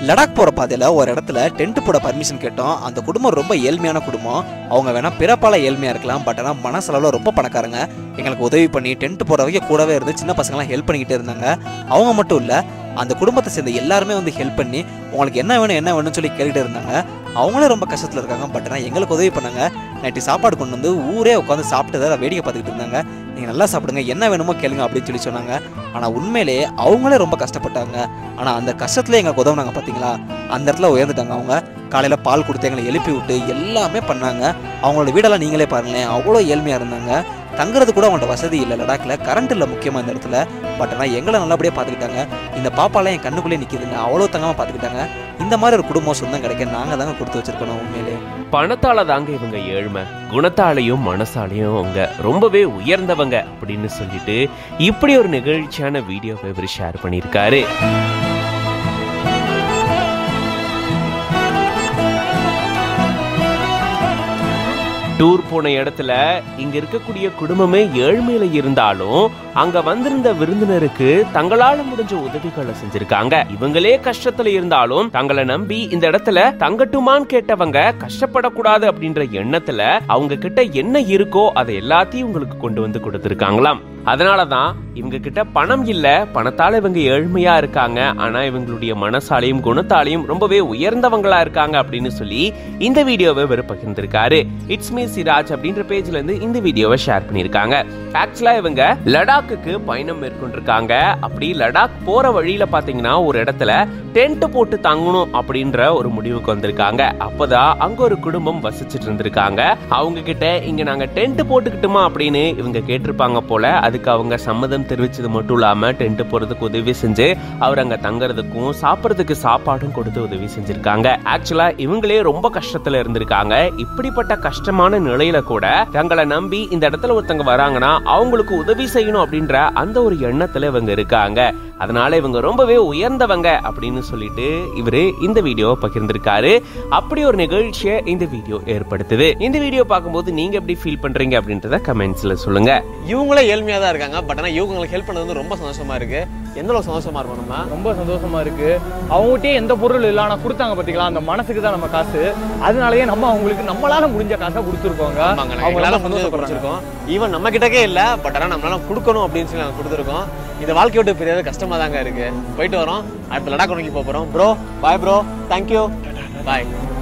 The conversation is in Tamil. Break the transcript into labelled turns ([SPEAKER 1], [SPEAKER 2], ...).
[SPEAKER 1] லடாக் போற பாதையில ஒரு இடத்துல டென்ட் போட பர்மிஷன் கேட்டோம் அந்த குடும்பம் ரொம்ப ஏழ்மையான குடும்பம் அவங்க வேணா பிறப்பால ஏழ்மையா இருக்கலாம் பட் ஆனால் மனசளவில் ரொம்ப பணக்காரங்க எங்களுக்கு உதவி பண்ணி டென்ட் போட வரைக்கும் கூடவே இருந்து சின்ன பசங்களாம் ஹெல்ப் பண்ணிக்கிட்டே இருந்தாங்க அவங்க மட்டும் இல்ல அந்த குடும்பத்தை சேர்ந்த எல்லாருமே வந்து ஹெல்ப் பண்ணி உங்களுக்கு என்ன வேணும் என்ன வேணும்னு சொல்லி கேட்டுட்டு இருந்தாங்க அவங்களும் ரொம்ப கஷ்டத்தில் இருக்காங்க பட் ஆனால் எங்களுக்கு உதவி பண்ணாங்க நைட்டு சாப்பாடு கொண்டு வந்து ஊரே உட்காந்து சாப்பிட்டு தான் வேடிக்கை பார்த்துக்கிட்டு இருந்தாங்க நீங்கள் நல்லா சாப்பிடுங்க என்ன வேணுமோ கேளுங்க அப்படின்னு சொல்லி சொன்னாங்க ஆனால் உண்மையிலே அவங்களே ரொம்ப கஷ்டப்பட்டாங்க ஆனால் அந்த கஷ்டத்துல எங்களுக்கு உதவுனாங்க பார்த்தீங்களா அந்த இடத்துல உயர்ந்துட்டாங்க அவங்க காலையில் பால் கொடுத்து எங்களை எழுப்பி விட்டு எல்லாமே பண்ணாங்க அவங்களோட வீடெல்லாம் நீங்களே பாருங்களேன் அவ்வளோ ஏழ்மையாக இருந்தாங்க தங்குறது கூட அவங்கள்ட்ட வசதி இல்லை லடாக்ல கரண்ட் இல்லை முக்கியமாக இந்த இடத்துல பட் ஆனால் எங்களை நல்லபடியாக பார்த்துக்கிட்டாங்க இந்த பாப்பாலாம் என் கண்ணுக்குள்ளே நிற்கிதுங்க அவ்வளோ தங்கமாக பார்த்துக்கிட்டாங்க இந்த மாதிரி ஒரு குடும்பம் சொந்தம் கிடைக்க நாங்கள் தாங்க கொடுத்து வச்சிருக்கணும் உண்மையிலே
[SPEAKER 2] பணத்தால தாங்க இவங்க ஏழ்மை குணத்தாலையும் மனசாலையும் அவங்க ரொம்பவே உயர்ந்தவங்க அப்படின்னு சொல்லிட்டு இப்படி ஒரு நிகழ்ச்சியான வீடியோவை இவர் ஷேர் பண்ணியிருக்காரு டூர் போன இடத்துல இங்க இருக்கக்கூடிய குடும்பமே ஏழ்மையில இருந்தாலும் அங்க வந்திருந்த விருந்தினருக்கு தங்களால முடிஞ்ச உதவிகளை செஞ்சிருக்காங்க இவங்களே கஷ்டத்துல இருந்தாலும் தங்களை நம்பி இந்த இடத்துல தங்கட்டுமான்னு கேட்டவங்க கஷ்டப்படக்கூடாது அப்படின்ற எண்ணத்துல அவங்க கிட்ட என்ன இருக்கோ அதை எல்லாத்தையும் உங்களுக்கு கொண்டு வந்து கொடுத்திருக்காங்களாம் அதனாலதான் இவங்க கிட்ட பணம் இல்ல பணத்தால இவங்க ஏழ்மையா இருக்காங்க ஆனா இவங்களுடைய மனசாலையும் குணத்தாலையும் ரொம்பவே உயர்ந்தவங்களா இருக்காங்க அப்படின்னு சொல்லி இந்த வீடியோவை இவர் பகிர்ந்திருக்காரு இட்ஸ் மீ சிராஜ் அப்படின்ற பேஜ்ல இருந்து இந்த வீடியோவை ஷேர் பண்ணிருக்காங்க ஆக்சுவலா இவங்க லடாக்குக்கு பயணம் மேற்கொண்டிருக்காங்க அப்படி லடாக் போற வழியில பாத்தீங்கன்னா ஒரு இடத்துல டென்ட் போட்டு தங்கணும் அப்படின்ற ஒரு முடிவுக்கு வந்திருக்காங்க அப்பதான் அங்க ஒரு குடும்பம் வசிச்சிட்டு இருந்திருக்காங்க அவங்க கிட்ட இங்க நாங்க டென்ட் போட்டுக்கிட்டுமா அப்படின்னு இவங்க கேட்டிருப்பாங்க போல அதுக்கு அவங்க சம்மதம் தெரிவிச்சது மட்டும் இல்லாம டென்ட் போறதுக்கு உதவி செஞ்சு அவர் அங்க தங்குறதுக்கும் சாப்பிடறதுக்கு சாப்பாடும் கொடுத்து உதவி செஞ்சிருக்காங்க ஆக்சுவலா இவங்களே ரொம்ப கஷ்டத்துல இருந்திருக்காங்க இப்படிப்பட்ட கஷ்டமான நிலையில கூட தங்களை நம்பி இந்த இடத்துல ஒருத்தங்க வராங்கன்னா அவங்களுக்கு உதவி செய்யணும் அப்படின்ற அந்த ஒரு எண்ணத்துல இவங்க இருக்காங்க அதனால இவங்க ரொம்பவே உயர்ந்தவங்க அப்படின்னு சொல்லிட்டு இவரு இந்த வீடியோவை பகிர்ந்திருக்காரு அப்படி ஒரு நிகழ்ச்சியை இந்த வீடியோ ஏற்படுத்துது இந்த வீடியோ பார்க்கும்போது நீங்க எப்படி ஃபீல் பண்றீங்க அப்படின்றத கமெண்ட்ஸ்ல சொல்லுங்க
[SPEAKER 3] இவங்களே ஏழ்மையா தான் இருக்காங்க பட் ஆனா இவங்களுக்கு ஹெல்ப் பண்ணது வந்து ரொம்ப சந்தோஷமா இருக்கு எந்த அளவுக்கு சந்தோஷமா இருக்கும் நம்ம
[SPEAKER 4] ரொம்ப சந்தோஷமா இருக்கு அவங்ககிட்டயே எந்த பொருள் இல்லை ஆனா கொடுத்தாங்க பாத்தீங்களா அந்த மனசுக்கு தான் நம்ம காசு அதனாலயே நம்ம அவங்களுக்கு நம்மளால முடிஞ்ச காசை கொடுத்துருக்கோங்க
[SPEAKER 3] ஆமாங்க நாங்க
[SPEAKER 4] அவங்க
[SPEAKER 3] எங்களால
[SPEAKER 4] ரொம்ப
[SPEAKER 3] முடிஞ்சதை
[SPEAKER 4] சந்தோஷப்படுறாங்க.
[SPEAKER 3] கொடுத்துருக்கோம் ஈவன் நம்ம கிட்டக்கே இல்ல பட் ஆனா நம்மளால கொடுக்கணும் அப்படின்னு சொல்லி நாங்க கொடுத்துருக்கோம் இந்த வாழ்க்கை விட்டு பிரியாத கஷ்டமா தாங்க இருக்கு போயிட்டு வரோம் அடுத்த லடாக் நோக்கி போக போறோம் ப்ரோ பாய் ப்ரோ தேங்க்யூ பாய்